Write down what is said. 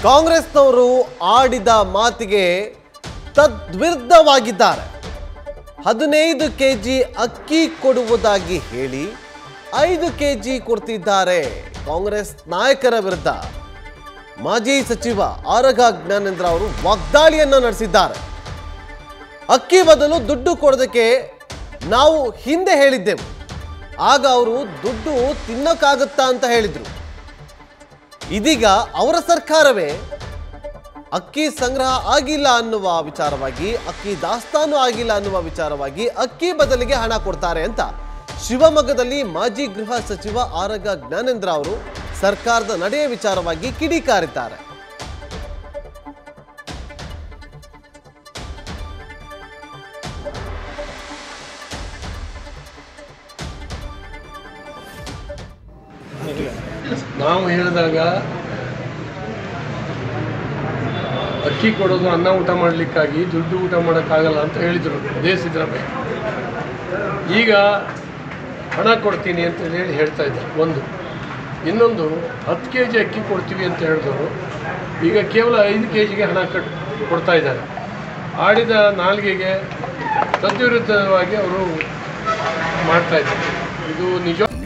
ಕಾಂಗ್ರೆಸ್ನವರು ಆಡಿದ ಮಾತಿಗೆ ತದ್ವಿರುದ್ಧವಾಗಿದ್ದಾರೆ ಹದಿನೈದು ಕೆಜಿ ಅಕ್ಕಿ ಕೊಡುವುದಾಗಿ ಹೇಳಿ ಐದು ಕೆಜಿ ಕೊಡ್ತಿದ್ದಾರೆ ಕಾಂಗ್ರೆಸ್ ನಾಯಕರ ವಿರುದ್ಧ ಮಾಜಿ ಸಚಿವ ಆರಗ ಜ್ಞಾನೇಂದ್ರ ಅವರು ವಾಗ್ದಾಳಿಯನ್ನ ನಡೆಸಿದ್ದಾರೆ ಅಕ್ಕಿ ಬದಲು ದುಡ್ಡು ಕೊಡೋದಕ್ಕೆ ನಾವು ಹಿಂದೆ ಹೇಳಿದ್ದೆವು ಆಗ ಅವರು ದುಡ್ಡು ತಿನ್ನಕ್ಕಾಗತ್ತಾ ಅಂತ ಹೇಳಿದ್ರು ಇದೀಗ ಅವರ ಸರ್ಕಾರವೇ ಅಕ್ಕಿ ಸಂಗ್ರಹ ಆಗಿಲ್ಲ ಅನ್ನುವ ವಿಚಾರವಾಗಿ ಅಕ್ಕಿ ದಾಸ್ತಾನು ಆಗಿಲ್ಲ ಅನ್ನುವ ವಿಚಾರವಾಗಿ ಅಕ್ಕಿ ಬದಲಿಗೆ ಹಣ ಕೊಡ್ತಾರೆ ಅಂತ ಶಿವಮೊಗ್ಗದಲ್ಲಿ ಮಾಜಿ ಗೃಹ ಸಚಿವ ಆರಗ ಜ್ಞಾನೇಂದ್ರ ಅವರು ಸರ್ಕಾರದ ನಡೆಯ ವಿಚಾರವಾಗಿ ಕಿಡಿಕಾರಿದ್ದಾರೆ ನಾವು ಹೇಳಿದಾಗ ಅಕ್ಕಿ ಕೊಡೋದು ಅನ್ನ ಊಟ ಮಾಡಲಿಕ್ಕಾಗಿ ದುಡ್ಡು ಊಟ ಮಾಡೋಕ್ಕಾಗಲ್ಲ ಅಂತ ಹೇಳಿದರು ಅದೇ ಸಿದ್ದರಾಮಯ್ಯ ಈಗ ಹಣ ಕೊಡ್ತೀನಿ ಅಂತ ಹೇಳಿ ಹೇಳ್ತಾ ಇದ್ದಾರೆ ಒಂದು ಇನ್ನೊಂದು ಹತ್ತು ಕೆ ಜಿ ಅಕ್ಕಿ ಕೊಡ್ತೀವಿ ಅಂತ ಹೇಳಿದವರು ಈಗ ಕೇವಲ ಐದು ಕೆ ಜಿಗೆ ಹಣ ಕಟ್ ಕೊಡ್ತಾ ಇದ್ದಾರೆ ಆಡಿದ ನಾಲ್ಗೆಗೆ ತದ್ವಿರುದ್ಧವಾಗಿ ಅವರು ಮಾಡ್ತಾ ಇದ್ದಾರೆ ಇದು ನಿಜ